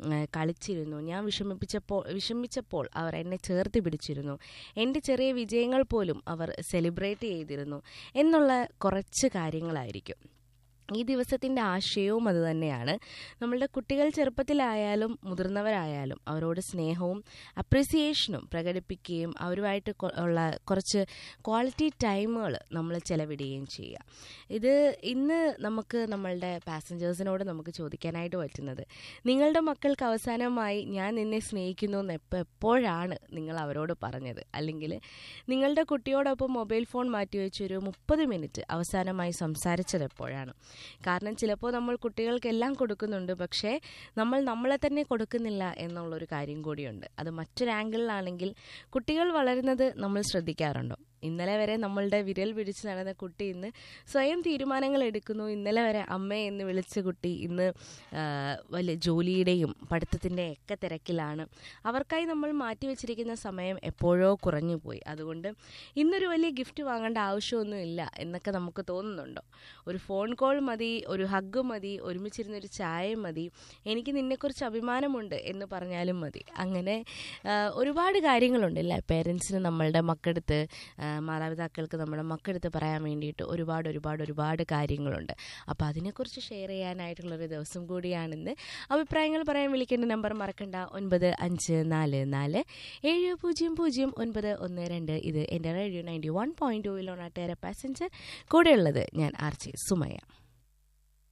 ആ, കളിച്ചിരുന്നു ഞാൻ വിഷമിപ്പിച്ചപ്പോൾ വിഷമിച്ചപ്പോൾ അവർ എന്നെ ചേർത്ത് പിടിച്ചിരുന്നു എൻ്റെ ചെറിയ വിജയങ്ങൾ പോലും അവർ സെലിബ്രേറ്റ് ചെയ്തിരുന്നു എന്നുള്ള കുറച്ച് കാര്യങ്ങളായിരിക്കും ഈ ദിവസത്തിൻ്റെ ആശയവും അതുതന്നെയാണ് നമ്മളുടെ കുട്ടികൾ ചെറുപ്പത്തിലായാലും മുതിർന്നവരായാലും അവരോട് സ്നേഹവും അപ്രിസിയേഷനും പ്രകടിപ്പിക്കുകയും അവരുമായിട്ട് കൊ- ഉള്ള കുറച്ച് ക്വാളിറ്റി ടൈമുകൾ നമ്മൾ ചെലവിടുകയും ചെയ്യുക ഇത് ഇന്ന് നമുക്ക് നമ്മളുടെ പാസഞ്ചേഴ്സിനോട് നമുക്ക് ചോദിക്കാനായിട്ട് പറ്റുന്നത് നിങ്ങളുടെ മക്കൾക്ക് അവസാനമായി ഞാൻ നിന്നെ സ്നേഹിക്കുന്നു എന്ന് എപ്പോൾ എപ്പോഴാണ് നിങ്ങൾ അവരോട് പറഞ്ഞത് അല്ലെങ്കിൽ നിങ്ങളുടെ കുട്ടിയോടൊപ്പം മൊബൈൽ ഫോൺ മാറ്റിവെച്ചൊരു മുപ്പത് മിനിറ്റ് അവസാനമായി സംസാരിച്ചത് എപ്പോഴാണ് കാരണം ചിലപ്പോൾ നമ്മൾ കുട്ടികൾക്കെല്ലാം കൊടുക്കുന്നുണ്ട് പക്ഷേ നമ്മൾ നമ്മളെ തന്നെ കൊടുക്കുന്നില്ല എന്നുള്ളൊരു കാര്യം കൂടിയുണ്ട് അത് മറ്റൊരു ആംഗിളിലാണെങ്കിൽ കുട്ടികൾ വളരുന്നത് നമ്മൾ ശ്രദ്ധിക്കാറുണ്ടോ ഇന്നലെ വരെ നമ്മളുടെ വിരൽ പിടിച്ച് നടന്ന കുട്ടി ഇന്ന് സ്വയം തീരുമാനങ്ങൾ എടുക്കുന്നു ഇന്നലെ വരെ അമ്മ എന്ന് വിളിച്ച കുട്ടി ഇന്ന് ആ, വലിയ ജോലിയുടെയും പഠിത്തത്തിൻ്റെ ഒക്കെ തിരക്കിലാണ് അവർക്കായി നമ്മൾ മാറ്റിവെച്ചിരിക്കുന്ന സമയം എപ്പോഴോ കുറഞ്ഞു പോയി അതുകൊണ്ട് ഇന്നൊരു വലിയ ഗിഫ്റ്റ് വാങ്ങേണ്ട ആവശ്യമൊന്നുമില്ല എന്നൊക്കെ നമുക്ക് തോന്നുന്നുണ്ടോ ഒരു ഫോൺ കോൾ മതി ഒരു ഹഗ് മതി ഒരുമിച്ചിരുന്നൊരു ചായ മതി എനിക്ക് നിന്നെക്കുറിച്ച് അഭിമാനമുണ്ട് എന്ന് പറഞ്ഞാലും മതി അങ്ങനെ ആ, ഒരുപാട് കാര്യങ്ങളുണ്ട് അല്ലേ പേരൻസിന് നമ്മളുടെ മക്കളടുത്ത് ആ, മാതാപിതാക്കൾക്ക് നമ്മുടെ മക്കളടുത്ത് പറയാൻ വേണ്ടിയിട്ട് ഒരുപാട് ഒരുപാട് ഒരുപാട് കാര്യങ്ങളുണ്ട് അപ്പോൾ അതിനെക്കുറിച്ച് ഷെയർ ചെയ്യാനായിട്ടുള്ളൊരു ദിവസം കൂടിയാണിന്ന് അഭിപ്രായങ്ങൾ പറയാൻ വിളിക്കേണ്ട നമ്പർ മറക്കണ്ട ഒൻപത് അഞ്ച് നാല് നാല് ഏഴ് പൂജ്യം പൂജ്യം ഒൻപത് ഒന്ന് രണ്ട് ഇത് എൻ്റെ റേഡിയോ നയൻറ്റി വൺ പോയിൻറ്റ് ടൂവിലോണാട്ടേറെ പാസഞ്ചർ കൂടെയുള്ളത് ഞാൻ ആർ ജെ സുമയ